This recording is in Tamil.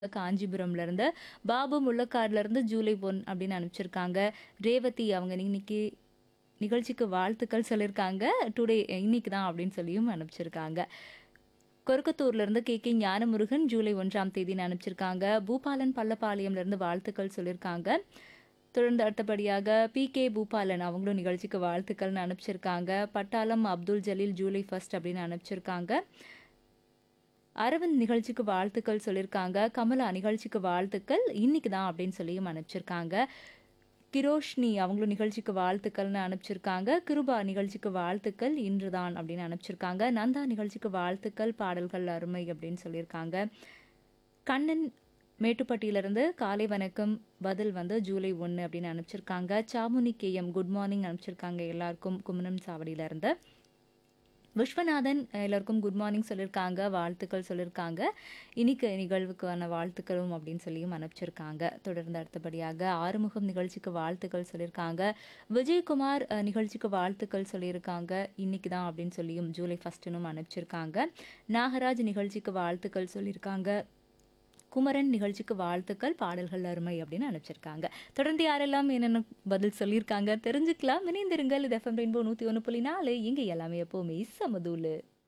காஞ்சிபுரம்ல இருந்து பாபு முள்ளக்காடுல இருந்து ஜூலை ஒன் அப்படின்னு அனுப்பிச்சிருக்காங்க ரேவதி அவங்க இன்னைக்கு நிகழ்ச்சிக்கு வாழ்த்துக்கள் சொல்லியிருக்காங்க டுடே இன்னைக்கு தான் அப்படின்னு சொல்லியும் அனுப்பிச்சிருக்காங்க கொருக்கத்தூர்ல இருந்து கே கே ஞானமுருகன் ஜூலை ஒன்றாம் தேதின்னு அனுப்பிச்சிருக்காங்க பூபாலன் பள்ளப்பாளையம்ல இருந்து வாழ்த்துக்கள் சொல்லியிருக்காங்க தொடர்ந்து அடுத்தபடியாக பி கே பூபாலன் அவங்களும் நிகழ்ச்சிக்கு வாழ்த்துக்கள்னு அனுப்பிச்சிருக்காங்க பட்டாளம் அப்துல் ஜலீல் ஜூலை ஃபர்ஸ்ட் அப்படின்னு அனுப்பிச்சிருக்காங்க அரவிந்த் நிகழ்ச்சிக்கு வாழ்த்துக்கள் சொல்லியிருக்காங்க கமலா நிகழ்ச்சிக்கு வாழ்த்துக்கள் இன்னைக்கு தான் அப்படின்னு சொல்லியும் அனுப்பிச்சிருக்காங்க கிரோஷ்னி அவங்களும் நிகழ்ச்சிக்கு வாழ்த்துக்கள்னு அனுப்பிச்சிருக்காங்க கிருபா நிகழ்ச்சிக்கு வாழ்த்துக்கள் இன்று தான் அப்படின்னு அனுப்பிச்சிருக்காங்க நந்தா நிகழ்ச்சிக்கு வாழ்த்துக்கள் பாடல்கள் அருமை அப்படின்னு சொல்லியிருக்காங்க கண்ணன் மேட்டுப்பட்டியிலிருந்து காலை வணக்கம் பதில் வந்து ஜூலை ஒன்று அப்படின்னு அனுப்பிச்சிருக்காங்க சாமுனி கேஎம் குட் மார்னிங் அனுப்பிச்சிருக்காங்க எல்லாருக்கும் குமணம் சாவடியிலேருந்து விஸ்வநாதன் எல்லாருக்கும் குட் மார்னிங் சொல்லியிருக்காங்க வாழ்த்துக்கள் சொல்லியிருக்காங்க இன்னைக்கு நிகழ்வுக்கான வாழ்த்துக்களும் அப்படின்னு சொல்லியும் அனுப்பிச்சிருக்காங்க தொடர்ந்து அடுத்தபடியாக ஆறுமுகம் நிகழ்ச்சிக்கு வாழ்த்துக்கள் சொல்லியிருக்காங்க விஜயகுமார் அஹ், நிகழ்ச்சிக்கு வாழ்த்துக்கள் சொல்லியிருக்காங்க இன்னைக்கு தான் அப்படின்னு சொல்லியும் ஜூலை ஃபஸ்ட்டுனும் அனுப்பிச்சிருக்காங்க நாகராஜ் நிகழ்ச்சிக்கு வாழ்த்துக்கள் சொல்லியிருக்காங்க குமரன் நிகழ்ச்சிக்கு வாழ்த்துக்கள் பாடல்கள் அருமை அப்படின்னு அனுப்பிச்சிருக்காங்க தொடர்ந்து யாரெல்லாம் என்னென்ன பதில் சொல்லியிருக்காங்க தெரிஞ்சுக்கலாம் இணைந்திருங்கள் இது எஃப்எம் ரெயின்போ நூற்றி ஒன்று புள்ளி நாலு இங்கே எல்லாமே எப்போவுமே சமதூலு